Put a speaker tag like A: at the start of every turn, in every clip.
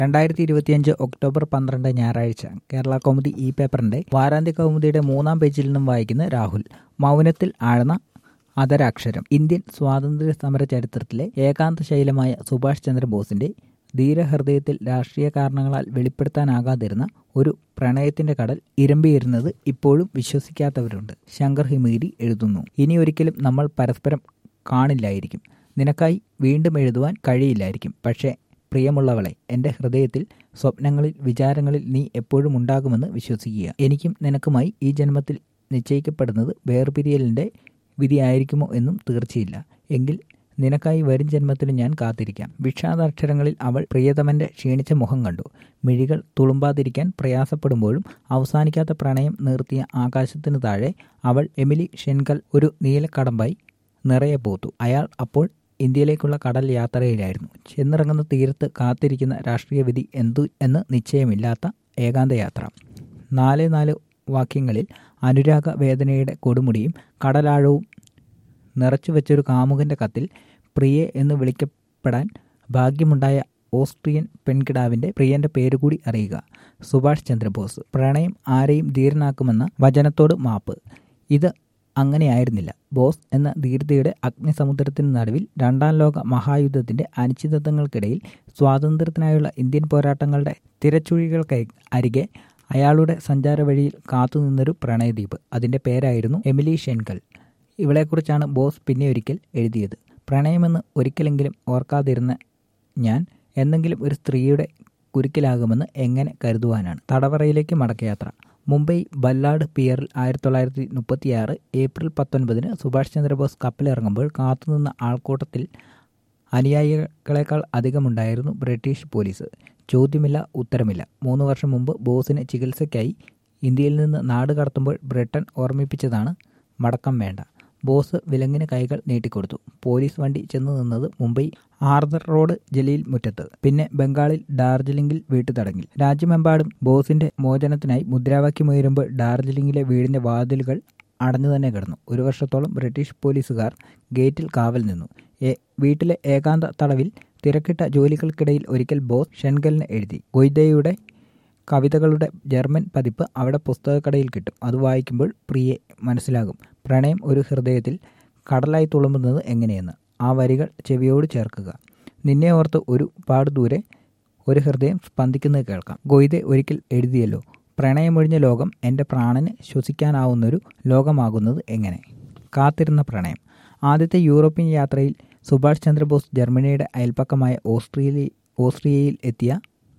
A: രണ്ടായിരത്തി ഇരുപത്തിയഞ്ച് ഒക്ടോബർ പന്ത്രണ്ട് ഞായറാഴ്ച കേരള കൗമുദി ഈ പേപ്പറിന്റെ വാരാന്ത്യ കൗമുദിയുടെ മൂന്നാം പേജിൽ നിന്നും വായിക്കുന്ന രാഹുൽ മൗനത്തിൽ ആഴ്ന്ന അതരാക്ഷരം ഇന്ത്യൻ സ്വാതന്ത്ര്യ സമര ചരിത്രത്തിലെ ഏകാന്ത ശൈലമായ സുഭാഷ് ചന്ദ്രബോസിന്റെ ധീരഹൃദയത്തിൽ രാഷ്ട്രീയ കാരണങ്ങളാൽ വെളിപ്പെടുത്താനാകാതിരുന്ന ഒരു പ്രണയത്തിന്റെ കടൽ ഇരമ്പിയിരുന്നത് ഇപ്പോഴും വിശ്വസിക്കാത്തവരുണ്ട് ശങ്കർ ഹിമീരി എഴുതുന്നു ഇനി ഒരിക്കലും നമ്മൾ പരസ്പരം കാണില്ലായിരിക്കും നിനക്കായി വീണ്ടും എഴുതുവാൻ കഴിയില്ലായിരിക്കും പക്ഷേ പ്രിയമുള്ളവളെ എൻ്റെ ഹൃദയത്തിൽ സ്വപ്നങ്ങളിൽ വിചാരങ്ങളിൽ നീ എപ്പോഴും ഉണ്ടാകുമെന്ന് വിശ്വസിക്കുക എനിക്കും നിനക്കുമായി ഈ ജന്മത്തിൽ നിശ്ചയിക്കപ്പെടുന്നത് വേർപിരിയലിൻ്റെ വിധിയായിരിക്കുമോ എന്നും തീർച്ചയില്ല എങ്കിൽ നിനക്കായി വരും ജന്മത്തിലും ഞാൻ കാത്തിരിക്കാം വിഷാദാക്ഷരങ്ങളിൽ അവൾ പ്രിയതമന്റെ ക്ഷീണിച്ച മുഖം കണ്ടു മിഴികൾ തുളുമ്പാതിരിക്കാൻ പ്രയാസപ്പെടുമ്പോഴും അവസാനിക്കാത്ത പ്രണയം നിർത്തിയ ആകാശത്തിനു താഴെ അവൾ എമിലി ഷെൻകൽ ഒരു നീലക്കടമ്പായി നിറയെ പോത്തു അയാൾ അപ്പോൾ ഇന്ത്യയിലേക്കുള്ള കടൽ യാത്രയിലായിരുന്നു ചെന്നിറങ്ങുന്ന തീരത്ത് കാത്തിരിക്കുന്ന രാഷ്ട്രീയ വിധി എന്തു എന്ന് നിശ്ചയമില്ലാത്ത ഏകാന്ത യാത്ര നാല് നാല് വാക്യങ്ങളിൽ അനുരാഗ വേദനയുടെ കൊടുമുടിയും കടലാഴവും നിറച്ചു വെച്ചൊരു കാമുകന്റെ കത്തിൽ പ്രിയെ എന്ന് വിളിക്കപ്പെടാൻ ഭാഗ്യമുണ്ടായ ഓസ്ട്രിയൻ പെൺകിടാവിന്റെ പ്രിയന്റെ പേരുകൂടി അറിയുക സുഭാഷ് ചന്ദ്രബോസ് പ്രണയം ആരെയും ധീരനാക്കുമെന്ന വചനത്തോട് മാപ്പ് ഇത് അങ്ങനെയായിരുന്നില്ല ബോസ് എന്ന ധീരതയുടെ അഗ്നിസമുദ്രത്തിന് നടുവിൽ രണ്ടാം ലോക മഹായുദ്ധത്തിന്റെ അനിശ്ചിതത്വങ്ങൾക്കിടയിൽ സ്വാതന്ത്ര്യത്തിനായുള്ള ഇന്ത്യൻ പോരാട്ടങ്ങളുടെ തിരച്ചുഴികൾക്ക് അരികെ അയാളുടെ സഞ്ചാര വഴിയിൽ കാത്തുനിന്നൊരു പ്രണയദ്വീപ് അതിന്റെ പേരായിരുന്നു എമിലി ഷെൻകൽ ഇവളെക്കുറിച്ചാണ് ബോസ് പിന്നെ ഒരിക്കൽ എഴുതിയത് പ്രണയമെന്ന് ഒരിക്കലെങ്കിലും ഓർക്കാതിരുന്ന ഞാൻ എന്തെങ്കിലും ഒരു സ്ത്രീയുടെ കുരുക്കിലാകുമെന്ന് എങ്ങനെ കരുതുവാനാണ് തടവറയിലേക്ക് മടക്കയാത്ര മുംബൈ ബല്ലാഡ് പിയറിൽ ആയിരത്തി തൊള്ളായിരത്തി മുപ്പത്തിയാറ് ഏപ്രിൽ പത്തൊൻപതിന് സുഭാഷ് ചന്ദ്രബോസ് കപ്പലിറങ്ങുമ്പോൾ കാത്തുനിന്ന ആൾക്കൂട്ടത്തിൽ അനുയായികളെക്കാൾ അധികമുണ്ടായിരുന്നു ബ്രിട്ടീഷ് പോലീസ് ചോദ്യമില്ല ഉത്തരമില്ല മൂന്ന് വർഷം മുമ്പ് ബോസിന് ചികിത്സയ്ക്കായി ഇന്ത്യയിൽ നിന്ന് നാട് കടത്തുമ്പോൾ ബ്രിട്ടൻ ഓർമ്മിപ്പിച്ചതാണ് മടക്കം വേണ്ട ബോസ് വിലങ്ങിന് കൈകൾ നീട്ടിക്കൊടുത്തു പോലീസ് വണ്ടി ചെന്നു നിന്നത് മുംബൈ ആർദർ റോഡ് ജലീൽ മുറ്റത്ത് പിന്നെ ബംഗാളിൽ ഡാർജിലിംഗിൽ വീട്ടുതടങ്ങിൽ രാജ്യമെമ്പാടും ബോസിന്റെ മോചനത്തിനായി മുദ്രാവാക്യമുയരുമ്പോൾ ഡാർജിലിംഗിലെ വീടിന്റെ വാതിലുകൾ അടഞ്ഞു തന്നെ കിടന്നു ഒരു വർഷത്തോളം ബ്രിട്ടീഷ് പോലീസുകാർ ഗേറ്റിൽ കാവൽ നിന്നു വീട്ടിലെ ഏകാന്ത തടവിൽ തിരക്കിട്ട ജോലികൾക്കിടയിൽ ഒരിക്കൽ ബോസ് ഷെൻഗലിന് എഴുതി ഗൊയ്ദയുടെ കവിതകളുടെ ജർമ്മൻ പതിപ്പ് അവിടെ പുസ്തകക്കടയിൽ കിട്ടും അത് വായിക്കുമ്പോൾ പ്രിയെ മനസ്സിലാകും പ്രണയം ഒരു ഹൃദയത്തിൽ കടലായി തുളുമ്പുന്നത് എങ്ങനെയെന്ന് ആ വരികൾ ചെവിയോട് ചേർക്കുക നിന്നെ ഓർത്ത് ഒരു പാടുദൂരെ ഒരു ഹൃദയം സ്പന്ദിക്കുന്നത് കേൾക്കാം ഗൊയ്തെ ഒരിക്കൽ എഴുതിയല്ലോ പ്രണയമൊഴിഞ്ഞ ലോകം എൻ്റെ പ്രാണന് ശ്വസിക്കാനാവുന്നൊരു ലോകമാകുന്നത് എങ്ങനെ കാത്തിരുന്ന പ്രണയം ആദ്യത്തെ യൂറോപ്യൻ യാത്രയിൽ സുഭാഷ് ചന്ദ്രബോസ് ജർമ്മനിയുടെ അയൽപ്പക്കമായ ഓസ്ട്രേലിയ ഓസ്ട്രിയയിൽ എത്തിയ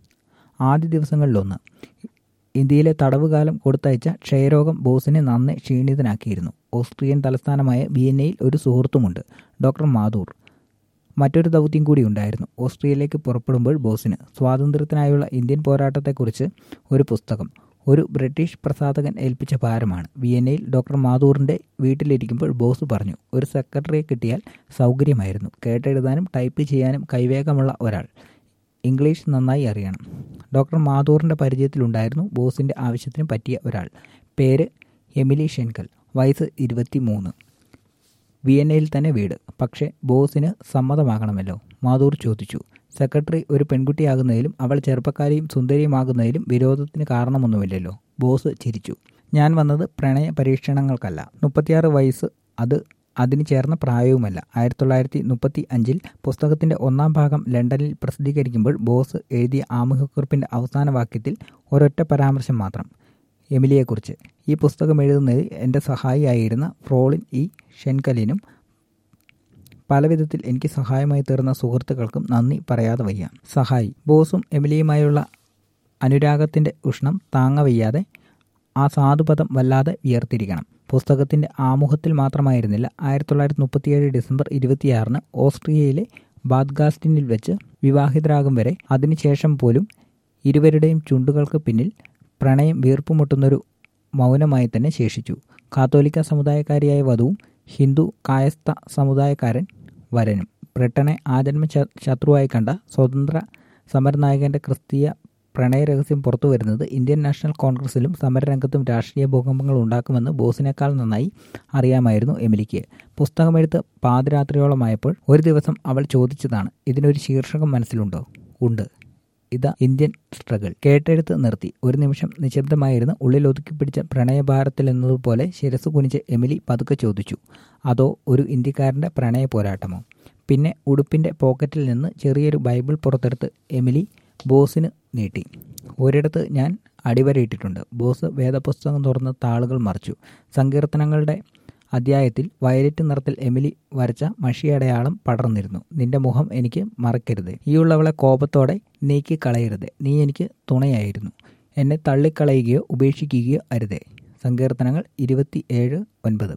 A: ആദ്യ ദിവസങ്ങളിലൊന്ന് ഇന്ത്യയിലെ തടവുകാലം കൊടുത്തയച്ച ക്ഷയരോഗം ബോസിനെ നന്നെ ക്ഷീണിതനാക്കിയിരുന്നു ഓസ്ട്രിയൻ തലസ്ഥാനമായ വിയന്നയിൽ ഒരു സുഹൃത്തുമുണ്ട് ഡോക്ടർ മാധൂർ മറ്റൊരു ദൗത്യം കൂടി ഉണ്ടായിരുന്നു ഓസ്ട്രിയയിലേക്ക് പുറപ്പെടുമ്പോൾ ബോസിന് സ്വാതന്ത്ര്യത്തിനായുള്ള ഇന്ത്യൻ പോരാട്ടത്തെക്കുറിച്ച് ഒരു പുസ്തകം ഒരു ബ്രിട്ടീഷ് പ്രസാധകൻ ഏൽപ്പിച്ച ഭാരമാണ് വിയന്നയിൽ ഡോക്ടർ മാധൂറിൻ്റെ വീട്ടിലിരിക്കുമ്പോൾ ബോസ് പറഞ്ഞു ഒരു സെക്രട്ടറിയെ കിട്ടിയാൽ സൗകര്യമായിരുന്നു കേട്ടെഴുതാനും ടൈപ്പ് ചെയ്യാനും കൈവേഗമുള്ള ഒരാൾ ഇംഗ്ലീഷ് നന്നായി അറിയണം ഡോക്ടർ മാധൂറിൻ്റെ പരിചയത്തിലുണ്ടായിരുന്നു ബോസിൻ്റെ ആവശ്യത്തിന് പറ്റിയ ഒരാൾ പേര് എമിലി ഷെൻകൽ വയസ്സ് ഇരുപത്തി മൂന്ന് വിയന്നയിൽ തന്നെ വീട് പക്ഷേ ബോസിന് സമ്മതമാകണമല്ലോ മാധൂർ ചോദിച്ചു സെക്രട്ടറി ഒരു പെൺകുട്ടിയാകുന്നതിലും അവൾ ചെറുപ്പക്കാരിയും സുന്ദരിയുമാകുന്നതിലും വിരോധത്തിന് കാരണമൊന്നുമില്ലല്ലോ ബോസ് ചിരിച്ചു ഞാൻ വന്നത് പ്രണയ പരീക്ഷണങ്ങൾക്കല്ല മുപ്പത്തിയാറ് വയസ്സ് അത് അതിന് ചേർന്ന പ്രായവുമല്ല ആയിരത്തി തൊള്ളായിരത്തി മുപ്പത്തി അഞ്ചിൽ പുസ്തകത്തിന്റെ ഒന്നാം ഭാഗം ലണ്ടനിൽ പ്രസിദ്ധീകരിക്കുമ്പോൾ ബോസ് എഴുതിയ ആമുഖക്കുറിപ്പിന്റെ അവസാന വാക്യത്തിൽ ഒരൊറ്റ പരാമർശം മാത്രം എമിലിയെക്കുറിച്ച് ഈ പുസ്തകം എഴുതുന്നതിൽ എൻ്റെ സഹായിയായിരുന്ന ഫ്രോളിൻ ഇ ഷെൻകലിനും പലവിധത്തിൽ എനിക്ക് സഹായമായി തീർന്ന സുഹൃത്തുക്കൾക്കും നന്ദി പറയാതെ വയ്യ സഹായി ബോസും എമിലിയുമായുള്ള അനുരാഗത്തിൻ്റെ ഉഷ്ണം താങ്ങവയ്യാതെ ആ സാധുപദം വല്ലാതെ ഉയർത്തിരിക്കണം പുസ്തകത്തിൻ്റെ ആമുഖത്തിൽ മാത്രമായിരുന്നില്ല ആയിരത്തി തൊള്ളായിരത്തി മുപ്പത്തിയേഴ് ഡിസംബർ ഇരുപത്തിയാറിന് ഓസ്ട്രിയയിലെ ബാദ്ഗാസ്റ്റിനിൽ വെച്ച് വിവാഹിതരാകും വരെ അതിനുശേഷം പോലും ഇരുവരുടെയും ചുണ്ടുകൾക്ക് പിന്നിൽ പ്രണയം വീർപ്പുമുട്ടുന്നൊരു മൗനമായി തന്നെ ശേഷിച്ചു കാത്തോലിക്ക സമുദായക്കാരിയായ വധുവും ഹിന്ദു കായസ്ഥ സമുദായക്കാരൻ വരനും ബ്രിട്ടനെ ആജന്മ ശത്രുവായി കണ്ട സ്വതന്ത്ര സമരനായകന്റെ ക്രിസ്തീയ പ്രണയരഹസ്യം പുറത്തു വരുന്നത് ഇന്ത്യൻ നാഷണൽ കോൺഗ്രസിലും സമരരംഗത്തും രാഷ്ട്രീയ ഭൂകമ്പങ്ങൾ ഉണ്ടാക്കുമെന്ന് ബോസിനേക്കാൾ നന്നായി അറിയാമായിരുന്നു എമിലിക്ക് പുസ്തകമെഴുത്ത് പാതിരാത്രിയോളമായപ്പോൾ ഒരു ദിവസം അവൾ ചോദിച്ചതാണ് ഇതിനൊരു ശീർഷകം മനസ്സിലുണ്ടോ ഉണ്ട് ഇതാ ഇന്ത്യൻ സ്ട്രഗിൾ കേട്ടെടുത്ത് നിർത്തി ഒരു നിമിഷം നിശബ്ദമായിരുന്ന് ഉള്ളിൽ ഒതുക്കിപ്പിടിച്ച പ്രണയഭാരത്തിൽ എന്നതുപോലെ ശിരസ് കുനിച്ച് എമിലി പതുക്കെ ചോദിച്ചു അതോ ഒരു ഇന്ത്യക്കാരന്റെ പ്രണയ പോരാട്ടമോ പിന്നെ ഉടുപ്പിന്റെ പോക്കറ്റിൽ നിന്ന് ചെറിയൊരു ബൈബിൾ പുറത്തെടുത്ത് എമിലി ബോസിന് നീട്ടി ഒരിടത്ത് ഞാൻ അടിവരയിട്ടിട്ടുണ്ട് ബോസ് വേദപുസ്തകം തുറന്ന് താളുകൾ മറിച്ചു സങ്കീർത്തനങ്ങളുടെ അധ്യായത്തിൽ വയലറ്റ് നിറത്തിൽ എമിലി വരച്ച മഷിയടയാളം പടർന്നിരുന്നു നിന്റെ മുഖം എനിക്ക് മറക്കരുത് ഈയുള്ളവളെ കോപത്തോടെ നീക്കി കളയരുത് നീ എനിക്ക് തുണയായിരുന്നു എന്നെ തള്ളിക്കളയുകയോ ഉപേക്ഷിക്കുകയോ അരുതേ സങ്കീർത്തനങ്ങൾ ഇരുപത്തി ഏഴ് ഒൻപത്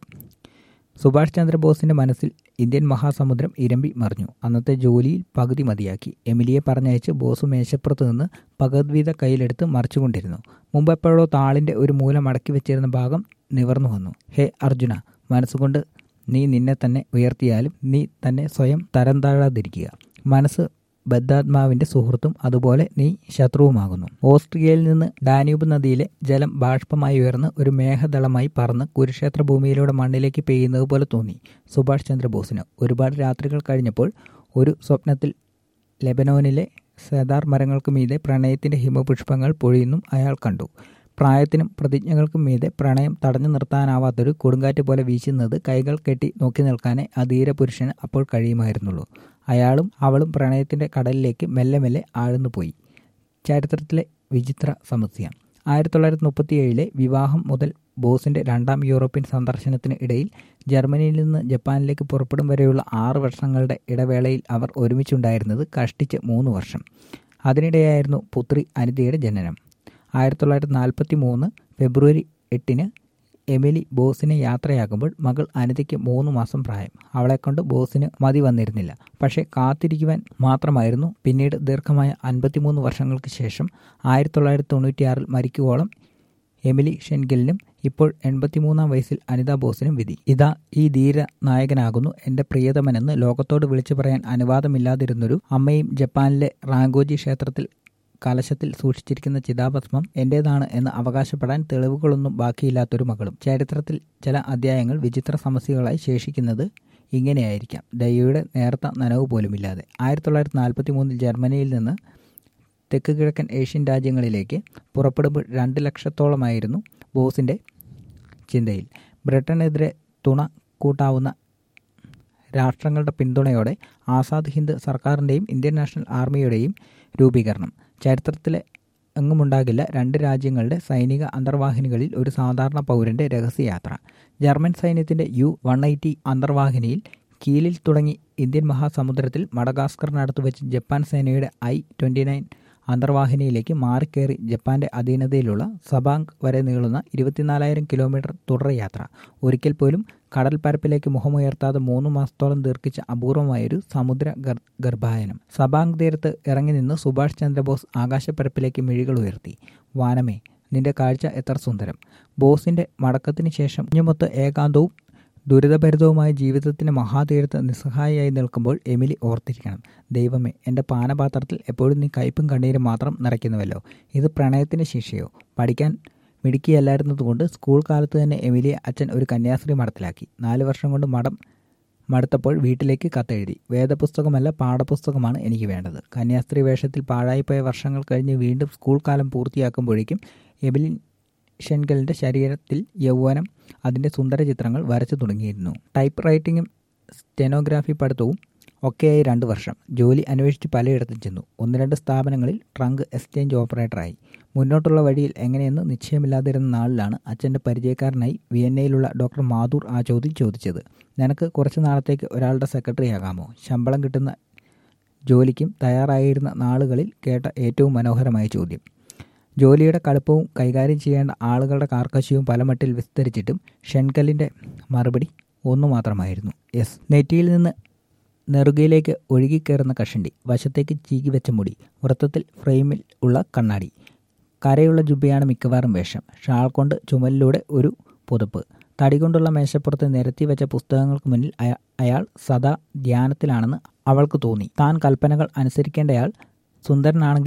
A: സുഭാഷ് ചന്ദ്രബോസിന്റെ മനസ്സിൽ ഇന്ത്യൻ മഹാസമുദ്രം ഇരമ്പി മറിഞ്ഞു അന്നത്തെ ജോലിയിൽ പകുതി മതിയാക്കി എമിലിയെ പറഞ്ഞയച്ച് ബോസ് മേശപ്പുറത്ത് നിന്ന് ഭഗവത്ഗീത കയ്യിലെടുത്ത് മറിച്ചുകൊണ്ടിരുന്നു മുമ്പെപ്പോഴോ താളിന്റെ ഒരു മൂല മടക്കി വെച്ചിരുന്ന ഭാഗം നിവർന്നു വന്നു ഹേ അർജുന മനസ്സുകൊണ്ട് നീ നിന്നെ തന്നെ ഉയർത്തിയാലും നീ തന്നെ സ്വയം തരം താഴാതിരിക്കുക മനസ്സ് ബദ്ധാത്മാവിന്റെ സുഹൃത്തും അതുപോലെ നീ ശത്രുവുമാകുന്നു ഓസ്ട്രിയയിൽ നിന്ന് ഡാന്യൂബ് നദിയിലെ ജലം ബാഷ്പമായി ഉയർന്ന് ഒരു മേഘദളമായി പറന്ന് കുരുക്ഷേത്ര ഭൂമിയിലൂടെ മണ്ണിലേക്ക് പെയ്യുന്നത് പോലെ തോന്നി സുഭാഷ് ചന്ദ്രബോസിന് ഒരുപാട് രാത്രികൾ കഴിഞ്ഞപ്പോൾ ഒരു സ്വപ്നത്തിൽ ലെബനോനിലെ സെദാർ മരങ്ങൾക്ക് മീതെ പ്രണയത്തിന്റെ ഹിമപുഷ്പങ്ങൾ പൊഴിയുന്നും അയാൾ കണ്ടു പ്രായത്തിനും പ്രതിജ്ഞകൾക്കും മീതെ പ്രണയം തടഞ്ഞു നിർത്താനാവാത്തൊരു കൊടുങ്കാറ്റ് പോലെ വീശുന്നത് കൈകൾ കെട്ടി നോക്കി നിൽക്കാനേ ആ ധീരപുരുഷന് അപ്പോൾ കഴിയുമായിരുന്നുള്ളൂ അയാളും അവളും പ്രണയത്തിന്റെ കടലിലേക്ക് മെല്ലെ മെല്ലെ ആഴ്ന്നുപോയി ചരിത്രത്തിലെ വിചിത്ര സമസ്യ ആയിരത്തി തൊള്ളായിരത്തി മുപ്പത്തിയേഴിലെ വിവാഹം മുതൽ ബോസിന്റെ രണ്ടാം യൂറോപ്യൻ സന്ദർശനത്തിന് ഇടയിൽ ജർമ്മനിയിൽ നിന്ന് ജപ്പാനിലേക്ക് പുറപ്പെടും വരെയുള്ള ആറ് വർഷങ്ങളുടെ ഇടവേളയിൽ അവർ ഒരുമിച്ചുണ്ടായിരുന്നത് കഷ്ടിച്ച് മൂന്ന് വർഷം അതിനിടെയായിരുന്നു പുത്രി അനിതയുടെ ജനനം ആയിരത്തി തൊള്ളായിരത്തി നാൽപ്പത്തി മൂന്ന് ഫെബ്രുവരി എട്ടിന് എമിലി ബോസിനെ യാത്രയാക്കുമ്പോൾ മകൾ അനിതയ്ക്ക് മൂന്ന് മാസം പ്രായം അവളെക്കൊണ്ട് ബോസിന് മതി വന്നിരുന്നില്ല പക്ഷേ കാത്തിരിക്കുവാൻ മാത്രമായിരുന്നു പിന്നീട് ദീർഘമായ അൻപത്തിമൂന്ന് വർഷങ്ങൾക്ക് ശേഷം ആയിരത്തി തൊള്ളായിരത്തി തൊണ്ണൂറ്റിയാറിൽ മരിക്കുവോളം എമിലി ഷെൻഗലിനും ഇപ്പോൾ എൺപത്തിമൂന്നാം വയസ്സിൽ അനിത ബോസിനും വിധി ഇതാ ഈ ധീര നായകനാകുന്നു എന്റെ പ്രിയതമനെന്ന് ലോകത്തോട് വിളിച്ചു പറയാൻ അനുവാദമില്ലാതിരുന്നൊരു അമ്മയും ജപ്പാനിലെ റാങ്കോജി ക്ഷേത്രത്തിൽ കലശത്തിൽ സൂക്ഷിച്ചിരിക്കുന്ന ചിതാഭസ്മം എന്റേതാണ് എന്ന് അവകാശപ്പെടാൻ തെളിവുകളൊന്നും ബാക്കിയില്ലാത്തൊരു മകളും ചരിത്രത്തിൽ ചില അധ്യായങ്ങൾ വിചിത്ര സമസ്യകളായി ശേഷിക്കുന്നത് ഇങ്ങനെയായിരിക്കാം ദയയുടെ നേർത്ത നനവ് പോലുമില്ലാതെ ആയിരത്തി തൊള്ളായിരത്തി നാൽപ്പത്തി മൂന്നിൽ ജർമ്മനിയിൽ നിന്ന് തെക്ക് കിഴക്കൻ ഏഷ്യൻ രാജ്യങ്ങളിലേക്ക് പുറപ്പെടുമ്പോൾ രണ്ട് ലക്ഷത്തോളമായിരുന്നു ബോസിന്റെ ചിന്തയിൽ ബ്രിട്ടനെതിരെ തുണ കൂട്ടാവുന്ന രാഷ്ട്രങ്ങളുടെ പിന്തുണയോടെ ആസാദ് ഹിന്ദ് സർക്കാരിൻ്റെയും ഇന്ത്യൻ നാഷണൽ ആർമിയുടെയും രൂപീകരണം ചരിത്രത്തിലെ എങ്ങുമുണ്ടാകില്ല രണ്ട് രാജ്യങ്ങളുടെ സൈനിക അന്തർവാഹിനികളിൽ ഒരു സാധാരണ പൗരന്റെ രഹസ്യയാത്ര ജർമ്മൻ സൈന്യത്തിന്റെ യു വൺ എയ്റ്റി അന്തർവാഹിനിയിൽ കീലിൽ തുടങ്ങി ഇന്ത്യൻ മഹാസമുദ്രത്തിൽ മഡഗാസ്കറിനടുത്ത് വെച്ച് ജപ്പാൻ സേനയുടെ ഐ ട്വന്റി നയൻ അന്തർവാഹിനിയിലേക്ക് മാറിക്കേറി ജപ്പാന്റെ അധീനതയിലുള്ള സബാങ് വരെ നീളുന്ന ഇരുപത്തിനാലായിരം കിലോമീറ്റർ തുടർ യാത്ര ഒരിക്കൽ പോലും കടൽ പരപ്പിലേക്ക് മുഖമുയർത്താതെ മൂന്ന് മാസത്തോളം ദീർഘിച്ച അപൂർവമായൊരു സമുദ്ര ഗർഭായനം സബാങ് തീരത്ത് ഇറങ്ങി നിന്ന് സുഭാഷ് ചന്ദ്രബോസ് ആകാശപ്പരപ്പിലേക്ക് മിഴികൾ ഉയർത്തി വാനമേ നിന്റെ കാഴ്ച എത്ര സുന്ദരം ബോസിന്റെ മടക്കത്തിന് ശേഷം കുഞ്ഞുമൊത്ത് ഏകാന്തവും ദുരിതഭരിതവുമായ ജീവിതത്തിന് മഹാതീരത്ത് നിസ്സഹായിയായി നിൽക്കുമ്പോൾ എമിലി ഓർത്തിരിക്കണം ദൈവമേ എൻ്റെ പാനപാത്രത്തിൽ എപ്പോഴും നീ കയ്പും കണ്ണീരും മാത്രം നിറയ്ക്കുന്നുവല്ലോ ഇത് പ്രണയത്തിന് ശിക്ഷയോ പഠിക്കാൻ മിടുക്കിയല്ലായിരുന്നതുകൊണ്ട് സ്കൂൾ കാലത്ത് തന്നെ എമിലിയെ അച്ഛൻ ഒരു കന്യാസ്ത്രീ മഠത്തിലാക്കി നാല് വർഷം കൊണ്ട് മഠം മടുത്തപ്പോൾ വീട്ടിലേക്ക് കത്തെഴുതി വേദപുസ്തകമല്ല പാഠപുസ്തകമാണ് എനിക്ക് വേണ്ടത് കന്യാസ്ത്രീ വേഷത്തിൽ പാഴായിപ്പോയ വർഷങ്ങൾ കഴിഞ്ഞ് വീണ്ടും സ്കൂൾ കാലം പൂർത്തിയാക്കുമ്പോഴേക്കും എബിലിൻ ഷെൻഗലിൻ്റെ ശരീരത്തിൽ യൗവനം അതിൻ്റെ സുന്ദര ചിത്രങ്ങൾ വരച്ചു തുടങ്ങിയിരുന്നു ടൈപ്പ് റൈറ്റിങ്ങും സ്റ്റെനോഗ്രാഫി പഠിത്തവും ഒക്കെയായി രണ്ട് വർഷം ജോലി അന്വേഷിച്ച് പലയിടത്തും ചെന്നു ഒന്ന് രണ്ട് സ്ഥാപനങ്ങളിൽ ട്രങ്ക് എക്സ്ചേഞ്ച് ഓപ്പറേറ്ററായി മുന്നോട്ടുള്ള വഴിയിൽ എങ്ങനെയെന്ന് നിശ്ചയമില്ലാതിരുന്ന നാളിലാണ് അച്ഛൻ്റെ പരിചയക്കാരനായി വിയന്നയിലുള്ള ഡോക്ടർ മാധൂർ ആ ചോദ്യം ചോദിച്ചത് നിനക്ക് കുറച്ച് നാളത്തേക്ക് ഒരാളുടെ സെക്രട്ടറി ആകാമോ ശമ്പളം കിട്ടുന്ന ജോലിക്കും തയ്യാറായിരുന്ന നാളുകളിൽ കേട്ട ഏറ്റവും മനോഹരമായ ചോദ്യം ജോലിയുടെ കടുപ്പവും കൈകാര്യം ചെയ്യേണ്ട ആളുകളുടെ കാർക്കശ്യവും പലമട്ടിൽ വിസ്തരിച്ചിട്ടും ഷെൻകലിൻ്റെ മറുപടി ഒന്നു മാത്രമായിരുന്നു യെസ് നെറ്റിയിൽ നിന്ന് നെറുകയിലേക്ക് ഒഴുകിക്കയറുന്ന കഷണ്ടി വശത്തേക്ക് ചീകി വെച്ച മുടി വൃത്തത്തിൽ ഫ്രെയിമിൽ ഉള്ള കണ്ണാടി കരയുള്ള ജുബയാണ് മിക്കവാറും വേഷം ഷാൾ കൊണ്ട് ചുമലിലൂടെ ഒരു പുതപ്പ് തടി കൊണ്ടുള്ള മേശപ്പുറത്ത് നിരത്തി വെച്ച പുസ്തകങ്ങൾക്ക് മുന്നിൽ അയാൾ സദാ ധ്യാനത്തിലാണെന്ന് അവൾക്ക് തോന്നി താൻ കൽപ്പനകൾ അനുസരിക്കേണ്ടയാൾ സുന്ദരനാണെങ്കിലും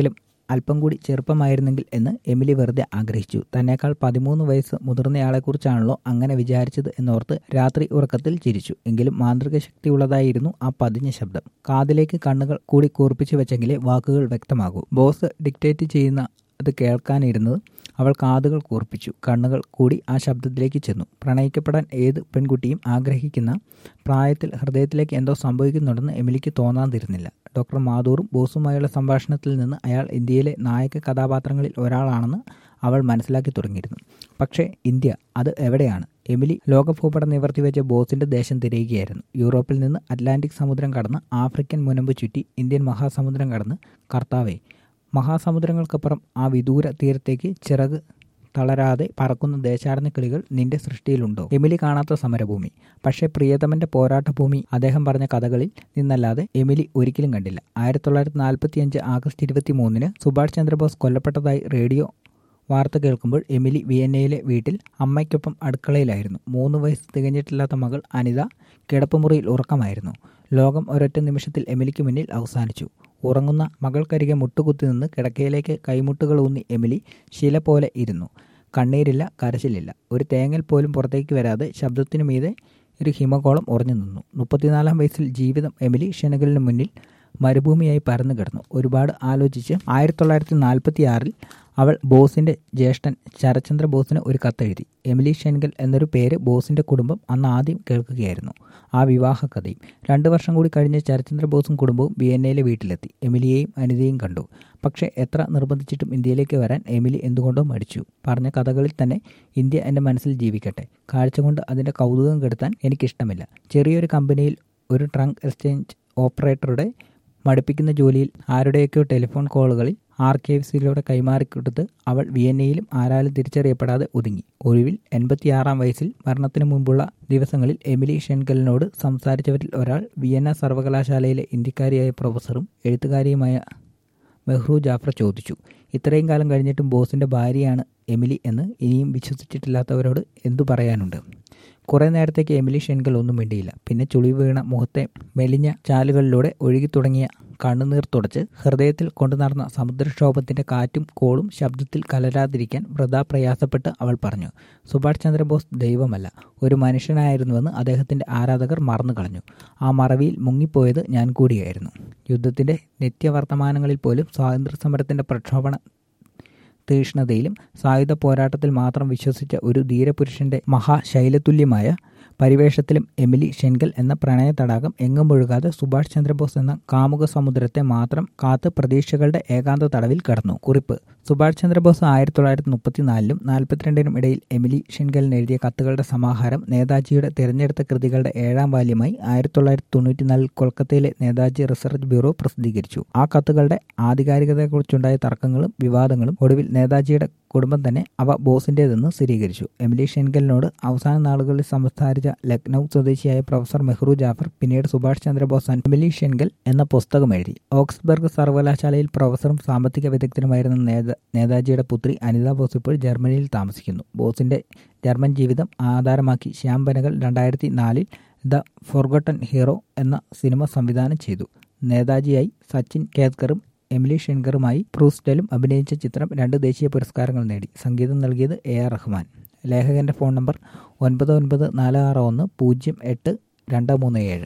A: അല്പം കൂടി ചെറുപ്പമായിരുന്നെങ്കിൽ എന്ന് എമിലി വെറുതെ ആഗ്രഹിച്ചു തന്നേക്കാൾ പതിമൂന്ന് വയസ്സ് മുതിർന്നയാളെക്കുറിച്ചാണല്ലോ അങ്ങനെ വിചാരിച്ചത് എന്നോർത്ത് രാത്രി ഉറക്കത്തിൽ ചിരിച്ചു എങ്കിലും മാന്ത്രിക ശക്തിയുള്ളതായിരുന്നു ആ പതിഞ്ഞ ശബ്ദം കാതിലേക്ക് കണ്ണുകൾ കൂടി കൂർപ്പിച്ചു വെച്ചെങ്കിലേ വാക്കുകൾ വ്യക്തമാകൂ ബോസ് ഡിക്റ്റേറ്റ് ചെയ്യുന്ന അത് കേൾക്കാനിരുന്നത് അവൾ കാതുകൾ കൂർപ്പിച്ചു കണ്ണുകൾ കൂടി ആ ശബ്ദത്തിലേക്ക് ചെന്നു പ്രണയിക്കപ്പെടാൻ ഏത് പെൺകുട്ടിയും ആഗ്രഹിക്കുന്ന പ്രായത്തിൽ ഹൃദയത്തിലേക്ക് എന്തോ സംഭവിക്കുന്നുണ്ടെന്ന് എമിലിക്ക് തോന്നാതിരുന്നില്ല ഡോക്ടർ മാധൂറും ബോസുമായുള്ള സംഭാഷണത്തിൽ നിന്ന് അയാൾ ഇന്ത്യയിലെ നായക കഥാപാത്രങ്ങളിൽ ഒരാളാണെന്ന് അവൾ മനസ്സിലാക്കി തുടങ്ങിയിരുന്നു പക്ഷേ ഇന്ത്യ അത് എവിടെയാണ് എമിലി ലോകഭൂപടം നിവർത്തി വെച്ച ബോസിന്റെ ദേശം തിരയുകയായിരുന്നു യൂറോപ്പിൽ നിന്ന് അറ്റ്ലാന്റിക് സമുദ്രം കടന്ന് ആഫ്രിക്കൻ മുനമ്പ് ചുറ്റി ഇന്ത്യൻ മഹാസമുദ്രം കടന്ന് കർത്താവെ മഹാസമുദ്രങ്ങൾക്കപ്പുറം ആ വിദൂര തീരത്തേക്ക് ചിറക് തളരാതെ പറക്കുന്ന ദേശാടന കിളികൾ നിന്റെ സൃഷ്ടിയിലുണ്ടോ എമിലി കാണാത്ത സമരഭൂമി പക്ഷേ പ്രിയതമന്റെ പോരാട്ടഭൂമി അദ്ദേഹം പറഞ്ഞ കഥകളിൽ നിന്നല്ലാതെ എമിലി ഒരിക്കലും കണ്ടില്ല ആയിരത്തി തൊള്ളായിരത്തി നാൽപ്പത്തിയഞ്ച് ആഗസ്റ്റ് ഇരുപത്തി മൂന്നിന് സുഭാഷ് ചന്ദ്രബോസ് കൊല്ലപ്പെട്ടതായി റേഡിയോ വാർത്ത കേൾക്കുമ്പോൾ എമിലി വിയന്നയിലെ വീട്ടിൽ അമ്മയ്ക്കൊപ്പം അടുക്കളയിലായിരുന്നു മൂന്ന് വയസ്സ് തികഞ്ഞിട്ടില്ലാത്ത മകൾ അനിത കിടപ്പുമുറിയിൽ ഉറക്കമായിരുന്നു ലോകം ഒരൊറ്റ നിമിഷത്തിൽ എമിലിക്ക് മുന്നിൽ അവസാനിച്ചു ഉറങ്ങുന്ന മകൾക്കരികെ മുട്ടുകുത്തി നിന്ന് കിടക്കയിലേക്ക് കൈമുട്ടുകൾ ഊന്നി എമിലി ശില പോലെ ഇരുന്നു കണ്ണീരില്ല കരച്ചിലില്ല ഒരു തേങ്ങൽ പോലും പുറത്തേക്ക് വരാതെ ശബ്ദത്തിനു മീതെ ഒരു ഹിമകോളം ഉറഞ്ഞു നിന്നു മുപ്പത്തിനാലാം വയസ്സിൽ ജീവിതം എമിലി ഷെനഗലിന് മുന്നിൽ മരുഭൂമിയായി പരന്നു കിടന്നു ഒരുപാട് ആലോചിച്ച് ആയിരത്തി തൊള്ളായിരത്തി നാൽപ്പത്തി ആറിൽ അവൾ ബോസിന്റെ ജ്യേഷ്ഠൻ ശരചന്ദ്ര ബോസിന് ഒരു കത്തെഴുതി എമിലി ഷെൻഗൽ എന്നൊരു പേര് ബോസിന്റെ കുടുംബം അന്ന് ആദ്യം കേൾക്കുകയായിരുന്നു ആ വിവാഹ കഥയും രണ്ടു വർഷം കൂടി കഴിഞ്ഞ് ശരചന്ദ്ര ബോസും കുടുംബവും വിയന്നയിലെ വീട്ടിലെത്തി എമിലിയെയും അനിതയും കണ്ടു പക്ഷേ എത്ര നിർബന്ധിച്ചിട്ടും ഇന്ത്യയിലേക്ക് വരാൻ എമിലി എന്തുകൊണ്ടോ മടിച്ചു പറഞ്ഞ കഥകളിൽ തന്നെ ഇന്ത്യ എൻ്റെ മനസ്സിൽ ജീവിക്കട്ടെ കാഴ്ച കൊണ്ട് അതിൻ്റെ കൗതുകം കെടുത്താൻ എനിക്കിഷ്ടമില്ല ചെറിയൊരു കമ്പനിയിൽ ഒരു ട്രങ്ക് എക്സ്ചേഞ്ച് ഓപ്പറേറ്ററുടെ മടുപ്പിക്കുന്ന ജോലിയിൽ ആരുടെയൊക്കെയോ ടെലിഫോൺ കോളുകളിൽ ആർക്കൈവ്സിലൂടെ കൈമാറിക്കൊടുത്ത് അവൾ വിയന്നയിലും ആരാലും തിരിച്ചറിയപ്പെടാതെ ഒതുങ്ങി ഒടുവിൽ എൺപത്തിയാറാം വയസ്സിൽ മരണത്തിനു മുമ്പുള്ള ദിവസങ്ങളിൽ എമിലി ഷെൻകലിനോട് സംസാരിച്ചവരിൽ ഒരാൾ വിയന്ന സർവകലാശാലയിലെ ഇന്ത്യക്കാരിയായ പ്രൊഫസറും എഴുത്തുകാരിയുമായ മെഹ്റു ജാഫർ ചോദിച്ചു ഇത്രയും കാലം കഴിഞ്ഞിട്ടും ബോസിന്റെ ഭാര്യയാണ് എമിലി എന്ന് ഇനിയും വിശ്വസിച്ചിട്ടില്ലാത്തവരോട് എന്തു പറയാനുണ്ട് കുറേ നേരത്തേക്ക് എമിലി ഷെൻകൽ ഒന്നും വേണ്ടിയില്ല പിന്നെ ചുളി വീണ മുഖത്തെ മെലിഞ്ഞ ചാലുകളിലൂടെ ഒഴുകി തുടങ്ങിയ കണ്ണുനീർ തുടച്ച് ഹൃദയത്തിൽ കൊണ്ടു നടന്ന സമുദ്രക്ഷോഭത്തിന്റെ കാറ്റും കോളും ശബ്ദത്തിൽ കലരാതിരിക്കാൻ വൃഥാ പ്രയാസപ്പെട്ട് അവൾ പറഞ്ഞു സുഭാഷ് ചന്ദ്രബോസ് ദൈവമല്ല ഒരു മനുഷ്യനായിരുന്നുവെന്ന് അദ്ദേഹത്തിന്റെ ആരാധകർ മറന്നു കളഞ്ഞു ആ മറവിയിൽ മുങ്ങിപ്പോയത് ഞാൻ കൂടിയായിരുന്നു യുദ്ധത്തിന്റെ നിത്യവർത്തമാനങ്ങളിൽ പോലും സ്വാതന്ത്ര്യ സമരത്തിന്റെ പ്രക്ഷോഭണ തീഷ്ണതയിലും സായുധ പോരാട്ടത്തിൽ മാത്രം വിശ്വസിച്ച ഒരു ധീരപുരുഷന്റെ മഹാശൈലതുല്യമായ പരിവേഷത്തിലും എമിലി ഷെൻഗൽ എന്ന പ്രണയ തടാകം എങ്ങും ഒഴുകാതെ സുഭാഷ് ചന്ദ്രബോസ് എന്ന കാമുക സമുദ്രത്തെ മാത്രം കാത്ത് പ്രതീക്ഷകളുടെ ഏകാന്ത തടവിൽ കടന്നു കുറിപ്പ് സുഭാഷ് ചന്ദ്രബോസ് ആയിരത്തി തൊള്ളായിരത്തി മുപ്പത്തിനാലിലും നാൽപ്പത്തിരണ്ടിനും ഇടയിൽ എമിലി ഷെൻഗലിന് എഴുതിയ കത്തുകളുടെ സമാഹാരം നേതാജിയുടെ തിരഞ്ഞെടുത്ത കൃതികളുടെ ഏഴാം വാല്യമായി ആയിരത്തി തൊള്ളായിരത്തി തൊണ്ണൂറ്റിനാലിൽ കൊൽക്കത്തയിലെ നേതാജി റിസർച്ച് ബ്യൂറോ പ്രസിദ്ധീകരിച്ചു ആ കത്തുകളുടെ ആധികാരികതയെക്കുറിച്ചുണ്ടായ തർക്കങ്ങളും വിവാദങ്ങളും ഒടുവിൽ നേതാജിയുടെ കുടുംബം തന്നെ അവ ബോസിന്റേതെന്ന് സ്ഥിരീകരിച്ചു എമിലി ഷെൻഗലിനോട് അവസാന നാളുകളിൽ സംസാരിച്ച ലക്നൌ സ്വദേശിയായ പ്രൊഫസർ മെഹ്റു ജാഫർ പിന്നീട് Subhash Chandrabose and Emilie Schenkl എന്ന പുസ്തകം എഴുതി ഓക്സ്ബർഗ് സർവകലാശാലയിൽ പ്രൊഫസറും സാമ്പത്തിക വിദഗ്ധനുമായിരുന്ന നേത നേതാജിയുടെ പുത്രി അനിത ബോസ് ഇപ്പോൾ ജർമ്മനിയിൽ താമസിക്കുന്നു ബോസിന്റെ ജർമ്മൻ ജീവിതം ആധാരമാക്കി ശ്യാം ബനഗൽ രണ്ടായിരത്തി നാലിൽ ദ ഫോർഗട്ടൺ ഹീറോ എന്ന സിനിമ സംവിധാനം ചെയ്തു നേതാജിയായി സച്ചിൻ കേത്കറും എമിലി ഷെൻഗറുമായി പ്രൂസ്റ്റലും അഭിനയിച്ച ചിത്രം രണ്ട് ദേശീയ പുരസ്കാരങ്ങൾ നേടി സംഗീതം നൽകിയത് എ ആർ റഹ്മാൻ ലേഖകന്റെ ഫോൺ നമ്പർ ഒൻപത് ഒൻപത് നാല് ആറ് ഒന്ന് പൂജ്യം എട്ട് രണ്ട് മൂന്ന് ഏഴ്